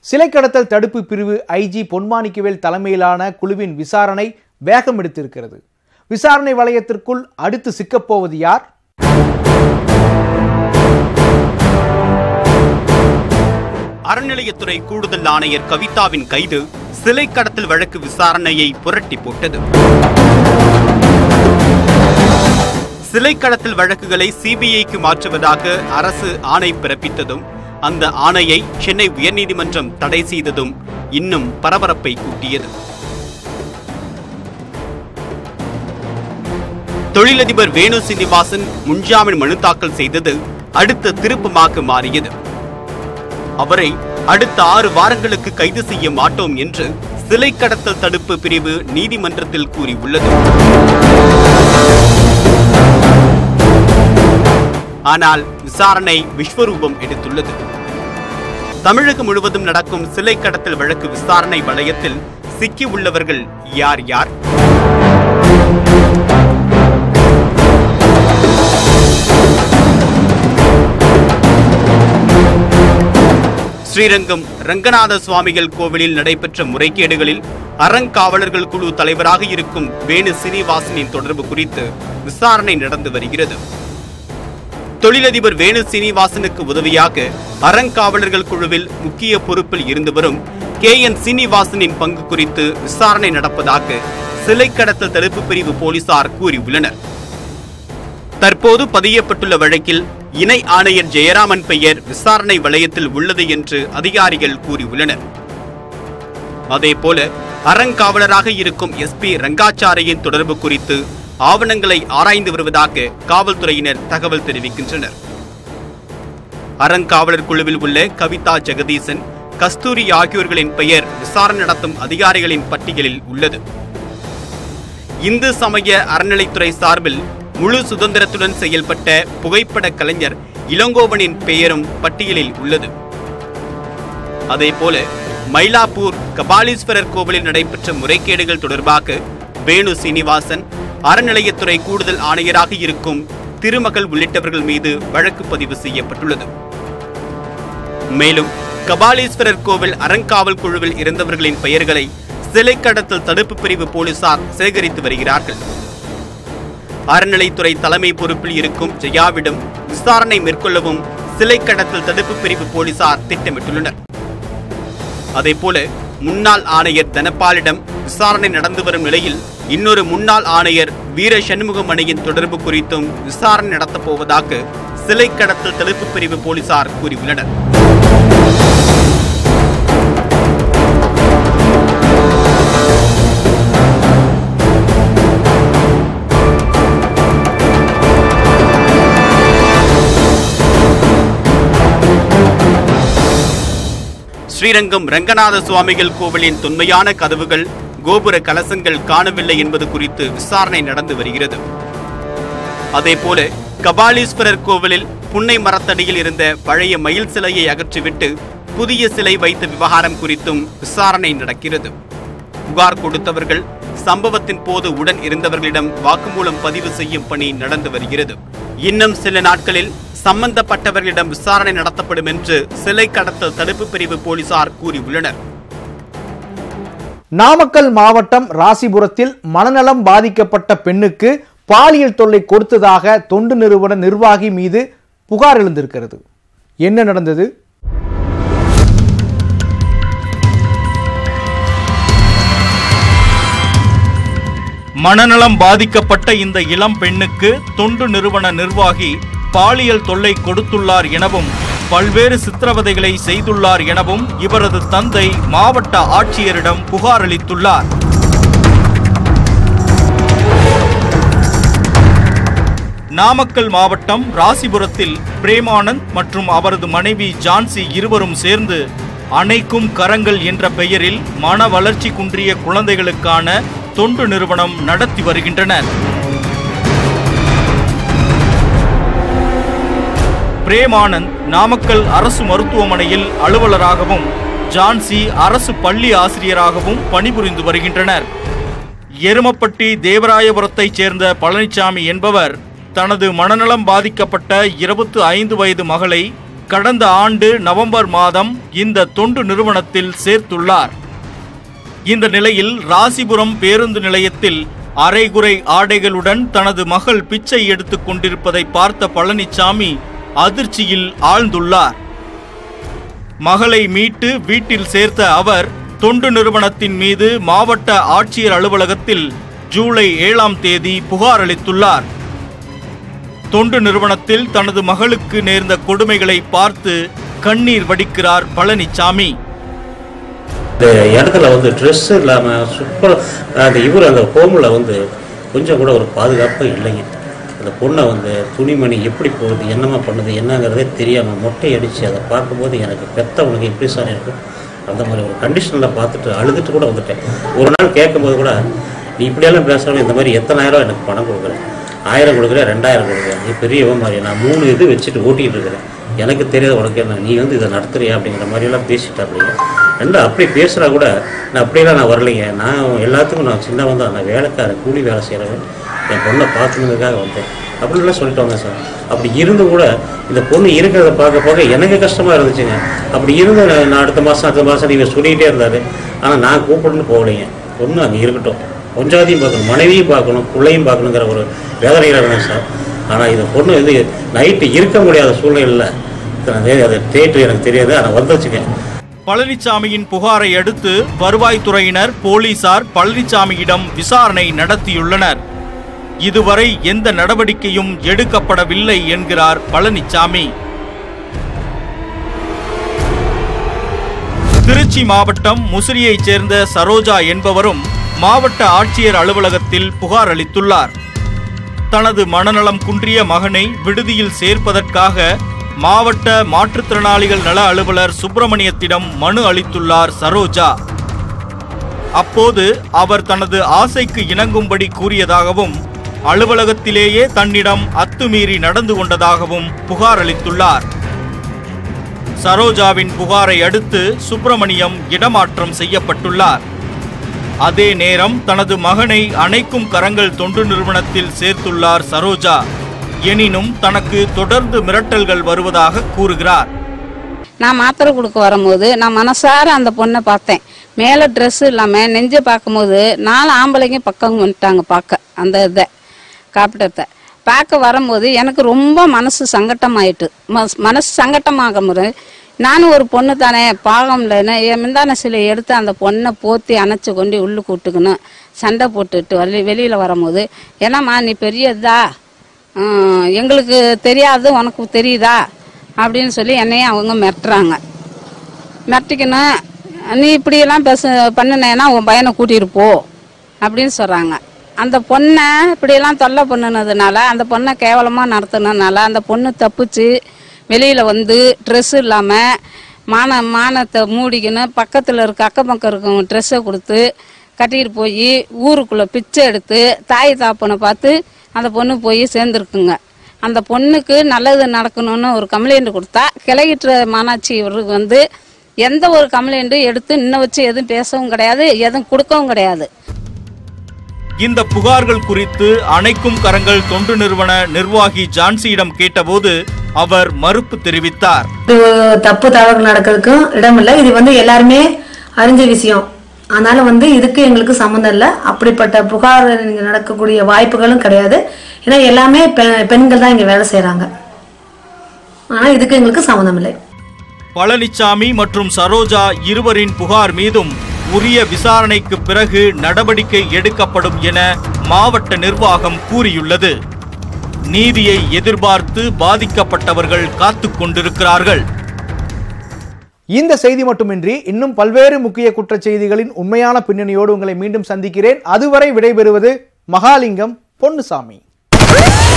சிலை கடத்தல் தடுப்பு பிரிவு ஐஜி பொன்மாணிக்கவேல் தலைமையிலான குழுவின் விசாரணை வேகம் எடுத்திருக்கிறது விசாரணை வளையத்திற்குள் அடுத்து சிக்கப்போவது யார் அறநிலையத்துறை கூடுதல் ஆணையர் கவிதாவின் கைது சிலை கடத்தல் வழக்கு விசாரணையை புரட்டி போட்டது சிலை கடத்தல் வழக்குகளை சிபிஐக்கு மாற்றுவதாக அரசு ஆணை பிறப்பித்ததும் அந்த ஆணையை சென்னை உயர்நீதிமன்றம் தடை செய்ததும் இன்னும் பரபரப்பை கூட்டியது தொழிலதிபர் வேணு சீனிவாசன் முன்ஜாமீன் மனு தாக்கல் செய்தது அடுத்த திருப்பமாக மாறியது அவரை அடுத்த ஆறு வாரங்களுக்கு கைது செய்ய மாட்டோம் என்று சிலை கடத்தல் தடுப்பு பிரிவு நீதிமன்றத்தில் கூறியுள்ளது ஆனால் விசாரணை விஸ்வரூபம் எடுத்துள்ளது தமிழகம் முழுவதும் நடக்கும் சிலை கடத்தல் வழக்கு விசாரணை வளையத்தில் சிக்கி உள்ளவர்கள் யார் யார் ஸ்ரீரங்கம் ரங்கநாத சுவாமிகள் கோவிலில் நடைபெற்ற முறைகேடுகளில் அறங்காவலர்கள் குழு தலைவராக இருக்கும் வேணு சீனிவாசனின் தொடர்பு குறித்து விசாரணை நடந்து வருகிறது தொழிலதிபர் வேணு சீனிவாசனுக்கு உதவியாக அறங்காவலர்கள் குழுவில் முக்கிய பொறுப்பில் இருந்து வரும் கே என் சீனிவாசனின் பங்கு குறித்து விசாரணை நடப்பதாக சிலை கடத்தல் தடுப்பு பிரிவு போலீசார் கூறியுள்ளனர் தற்போது பதியப்பட்டுள்ள வழக்கில் இணை ஆணையர் ஜெயராமன் பெயர் விசாரணை வளையத்தில் உள்ளது என்று அதிகாரிகள் கூறியுள்ளனர் அதேபோல அறங்காவலராக இருக்கும் எஸ்பி ரங்காச்சாரியின் தொடர்பு குறித்து ஆவணங்களை ஆராய்ந்து வருவதாக காவல்துறையினர் தகவல் தெரிவிக்கின்றனர் அறங்காவலர் குழுவில் உள்ள கவிதா ஜெகதீசன் கஸ்தூரி ஆகியோர்களின் பெயர் விசாரணை நடத்தும் அதிகாரிகளின் பட்டியலில் உள்ளது இந்து சமய அறநிலைத்துறை சார்பில் முழு சுதந்திரத்துடன் செயல்பட்ட புகைப்பட கலைஞர் இளங்கோவனின் பெயரும் பட்டியலில் உள்ளது அதேபோல மயிலாப்பூர் கபாலீஸ்வரர் கோவிலில் நடைபெற்ற முறைகேடுகள் தொடர்பாக வேணு சீனிவாசன் அறநிலையத்துறை கூடுதல் ஆணையராக இருக்கும் திருமகள் உள்ளிட்டவர்கள் மீது வழக்கு பதிவு செய்யப்பட்டுள்ளது மேலும் கபாலீஸ்வரர் கோவில் அறங்காவல் குழுவில் இருந்தவர்களின் பெயர்களை சிலை கடத்தல் தடுப்பு பிரிவு போலீசார் சேகரித்து வருகிறார்கள் அறநிலைத்துறை தலைமை பொறுப்பில் இருக்கும் ஜெயாவிடம் விசாரணை மேற்கொள்ளவும் சிலை கடத்தல் தடுப்பு பிரிவு போலீசார் திட்டமிட்டுள்ளனர் அதேபோல முன்னாள் ஆணையர் தனபாலிடம் விசாரணை நடந்து வரும் நிலையில் இன்னொரு முன்னாள் ஆணையர் வீர சண்முகமணியின் தொடர்பு குறித்தும் விசாரணை நடத்தப் போவதாக சிலை கடத்தல் தடுப்பு பிரிவு போலீசார் கூறியுள்ளனர் ஸ்ரீரங்கம் ரங்கநாத சுவாமிகள் கோவிலின் தொன்மையான கதவுகள் கோபுர கலசங்கள் காணவில்லை என்பது குறித்து விசாரணை நடந்து வருகிறது அதேபோல கபாலீஸ்வரர் கோவிலில் புன்னை மரத்தடியில் இருந்த பழைய மயில் சிலையை அகற்றிவிட்டு புதிய சிலை வைத்த விவகாரம் குறித்தும் விசாரணை நடக்கிறது புகார் கொடுத்தவர்கள் சம்பவத்தின் போது உடன் இருந்தவர்களிடம் வாக்குமூலம் பதிவு செய்யும் பணி நடந்து வருகிறது இன்னும் சில நாட்களில் சம்பந்தப்பட்டவர்களிடம் விசாரணை நடத்தப்படும் என்று சிலை கடத்தல் தடுப்பு பிரிவு போலீசார் கூறியுள்ளனர் நாமக்கல் மாவட்டம் ராசிபுரத்தில் மனநலம் பாதிக்கப்பட்ட பெண்ணுக்கு பாலியல் தொல்லை கொடுத்ததாக தொண்டு நிறுவன நிர்வாகி மீது புகார் எழுந்திருக்கிறது என்ன நடந்தது மனநலம் பாதிக்கப்பட்ட இந்த இளம் பெண்ணுக்கு தொண்டு நிறுவன நிர்வாகி பாலியல் தொல்லை கொடுத்துள்ளார் எனவும் பல்வேறு சித்திரவதைகளை செய்துள்ளார் எனவும் இவரது தந்தை மாவட்ட ஆட்சியரிடம் புகார் அளித்துள்ளார் நாமக்கல் மாவட்டம் ராசிபுரத்தில் பிரேமானந்த் மற்றும் அவரது மனைவி ஜான்சி இருவரும் சேர்ந்து அணைக்கும் கரங்கள் என்ற பெயரில் மன வளர்ச்சி குன்றிய குழந்தைகளுக்கான தொண்டு நிறுவனம் நடத்தி வருகின்றனர் பிரேமானந்த் நாமக்கல் அரசு மருத்துவமனையில் அலுவலராகவும் ஜான்சி அரசு பள்ளி ஆசிரியராகவும் பணிபுரிந்து வருகின்றனர் எருமப்பட்டி தேவராயபுரத்தைச் சேர்ந்த பழனிசாமி என்பவர் தனது மனநலம் பாதிக்கப்பட்ட இருபத்து ஐந்து வயது மகளை கடந்த ஆண்டு நவம்பர் மாதம் இந்த தொண்டு நிறுவனத்தில் சேர்த்துள்ளார் இந்த நிலையில் ராசிபுரம் பேருந்து நிலையத்தில் அரைகுறை ஆடைகளுடன் தனது மகள் பிச்சை எடுத்துக் கொண்டிருப்பதை பார்த்த பழனிசாமி அதிர்ச்சியில் ஆழ்ந்துள்ளார் மகளை மீட்டு வீட்டில் சேர்த்த அவர் தொண்டு நிறுவனத்தின் மீது மாவட்ட ஆட்சியர் அலுவலகத்தில் ஜூலை ஏழாம் தேதி புகார் அளித்துள்ளார் தொண்டு நிறுவனத்தில் தனது மகளுக்கு நேர்ந்த கொடுமைகளை பார்த்து கண்ணீர் வடிக்கிறார் பழனிசாமி இந்த இடத்துல வந்து ட்ரெஸ் இல்லாமல் சூப்பர் அந்த இவர் அந்த ஹோமில் வந்து கொஞ்சம் கூட ஒரு பாதுகாப்பாக இல்லைங்க அந்த பொண்ணை வந்து துணிமணி எப்படி போகுது என்னமா பண்ணுது என்னங்கிறதே தெரியாமல் மொட்டை அடித்து அதை பார்க்கும்போது எனக்கு பெத்தவனுக்கு எப்படி சார் இருக்கும் அந்த மாதிரி ஒரு கண்டிஷனில் பார்த்துட்டு அழுதுட்டு கூட வந்துட்டேன் ஒரு நாள் கேட்கும்போது கூட நீ இப்படியெல்லாம் பேசுகிறவங்க இந்த மாதிரி எத்தனாயிரம் எனக்கு பணம் கொடுக்குறேன் ஆயிரம் கொடுக்குறேன் ரெண்டாயிரம் கொடுக்குறேன் நீ பெரிய மாதிரி நான் மூணு இது வச்சுட்டு ஓட்டிகிட்டு இருக்கிறேன் எனக்கு தெரியாத உனக்கு என்ன நீ வந்து இதை நடத்துறியா அப்படிங்கிற மாதிரியெல்லாம் பேசிட்டா அப்படிங்க ரெண்டு அப்படி பேசுகிறா கூட நான் அப்படியெல்லாம் நான் வரலைங்க நான் எல்லாத்துக்கும் நான் சின்ன வந்து நான் வேலைக்காரன் கூலி வேலை செய்கிறவன் என் பொண்ணை பார்க்கணுங்கிறதுக்காக வந்தேன் அப்படின்லாம் சொல்லிட்டு வந்தேன் சார் அப்படி இருந்தும் கூட இந்த பொண்ணு இருக்கிறத பார்க்க பார்க்க எனக்கு கஷ்டமாக இருந்துச்சுங்க அப்படி இருந்து நான் நான் அடுத்த மாதம் அடுத்த மாதம் நீங்கள் சொல்லிக்கிட்டே இருந்தார் ஆனால் நான் கூப்பிடணும்னு போகலைங்க பொண்ணு அங்கே இருக்கட்டும் கொஞ்சாதையும் பார்க்கணும் மனைவியும் பார்க்கணும் பிள்ளையும் பார்க்கணுங்கிற ஒரு வேதனையில் இருந்தேன் சார் ஆனால் இந்த பொண்ணு வந்து நைட்டு இருக்க முடியாத சூழ்நிலையில் அது தேட்டர் எனக்கு தெரியாது ஆனால் வந்துச்சுங்க பழனிசாமியின் புகாரை அடுத்து வருவாய்த்துறையினர் போலீசார் பழனிசாமியிடம் விசாரணை நடத்தியுள்ளனர் இதுவரை எந்த நடவடிக்கையும் எடுக்கப்படவில்லை என்கிறார் பழனிசாமி திருச்சி மாவட்டம் முசிறியைச் சேர்ந்த சரோஜா என்பவரும் மாவட்ட ஆட்சியர் அலுவலகத்தில் புகார் அளித்துள்ளார் தனது மனநலம் குன்றிய மகனை விடுதியில் சேர்ப்பதற்காக மாவட்ட மாற்றுத்திறனாளிகள் நல அலுவலர் சுப்பிரமணியத்திடம் மனு அளித்துள்ளார் சரோஜா அப்போது அவர் தனது ஆசைக்கு இணங்கும்படி கூறியதாகவும் அலுவலகத்திலேயே தன்னிடம் அத்துமீறி நடந்து கொண்டதாகவும் புகார் அளித்துள்ளார் சரோஜாவின் புகாரை அடுத்து சுப்பிரமணியம் இடமாற்றம் செய்யப்பட்டுள்ளார் அதே நேரம் தனது மகனை அணைக்கும் கரங்கள் தொண்டு நிறுவனத்தில் சேர்த்துள்ளார் சரோஜா எனினும் தனக்கு தொடர்ந்து மிரட்டல்கள் வருவதாக கூறுகிறார் நான் மாத்திரை கொடுக்க வரும்போது நான் மனசார அந்த பொண்ணை பார்த்தேன் மேலே ட்ரெஸ் இல்லாமல் நெஞ்சை பார்க்கும்போது நாலு ஆம்பளைங்க பக்கம் வந்துட்டாங்க பார்க்க அந்த இதை காப்பிட்டத்தை பார்க்க வரும்போது எனக்கு ரொம்ப மனசு சங்கட்டமாயிட்டு மஸ்- மனசு சங்கட்டமாகும் போது நானும் ஒரு பொண்ணு தானே பாகம் இல்லைன்னு என் மிந்தான சிலை எடுத்து அந்த பொண்ணை போத்தி அணைச்சி கொண்டு உள்ளுக்கு விட்டுக்கணும் சண்டை போட்டுட்டு வெளி வெளியில் வரும்போது என்னம்மா நீ பெரிய இதா ஹம், எங்களுக்கு தெரியாது உனக்கு தெரியுதா அப்படின்னு சொல்லி என்னையும் அவங்க மிரட்டுறாங்க மிரட்டிக்கணும் நீ இப்படியெல்லாம் பேச பண்ணுனேன்னா உன் பையனை கூட்டிட்டு போ அப்படின்னு சொல்கிறாங்க அந்த பொண்ணை இப்படியெல்லாம் தொல்லை பண்ணுனதுனால அந்த பொண்ணை கேவலமாக நடத்துனதுனால அந்த பொண்ணு தப்பிச்சு வெளியில் வந்து ட்ரெஸ் இல்லாமல் மான மானத்தை மூடிக்கின்னு பக்கத்தில் இருக்க அக்கம் பக்கம் இருக்கவங்க ட்ரெஸ்ஸை கொடுத்து கட்டிக்கிட்டு போய் ஊருக்குள்ளே பிச்சை எடுத்து தாய் தாப்பனை பார்த்து அந்த பொண்ணு போய் சேர்ந்துருக்குங்க அந்த பொண்ணுக்கு நல்லது நடக்கணும்னு ஒரு கம்ப்ளைண்ட் கொடுத்தா கிளையிற்ற மானாட்சி இவருக்கு வந்து எந்த ஒரு கம்ப்ளைண்ட்டும் எடுத்து இன்ன வச்சு எதுவும் பேசவும் கிடையாது எதுவும் கொடுக்கவும் கிடையாது இந்த புகார்கள் குறித்து அணைக்கும் கரங்கள் தொண்டு நிறுவன நிர்வாகி ஜான்சியிடம் கேட்டபோது அவர் மறுப்பு தெரிவித்தார் இது ஒரு தப்பு தவறு நடக்கிறதுக்கும் இடமில்லை இது வந்து எல்லாருமே அறிஞ்ச விஷயம் அதனால வந்து இதுக்கு எங்களுக்கு சம்மந்தம் இல்லை அப்படிப்பட்ட புகார் இங்க நடக்கக்கூடிய வாய்ப்புகளும் கிடையாது ஏன்னா எல்லாமே பெ- பெண்கள் தான் இங்க வேலை செய்றாங்க ஆனா இதுக்கு எங்களுக்கு சம்மந்தம் இல்லை பழனிசாமி மற்றும் சரோஜா இருவரின் புகார் மீதும் உரிய விசாரணைக்கு பிறகு நடவடிக்கை எடுக்கப்படும் என மாவட்ட நிர்வாகம் கூறியுள்ளது நீதியை எதிர்பார்த்து பாதிக்கப்பட்டவர்கள் காத்துக் கொண்டிருக்கிறார்கள் இந்த செய்தி மட்டுமின்றி இன்னும் பல்வேறு முக்கிய குற்றச் செய்திகளின் உண்மையான பின்னணியோடு உங்களை மீண்டும் சந்திக்கிறேன் அதுவரை விடைபெறுவது மகாலிங்கம் பொன்னுசாமி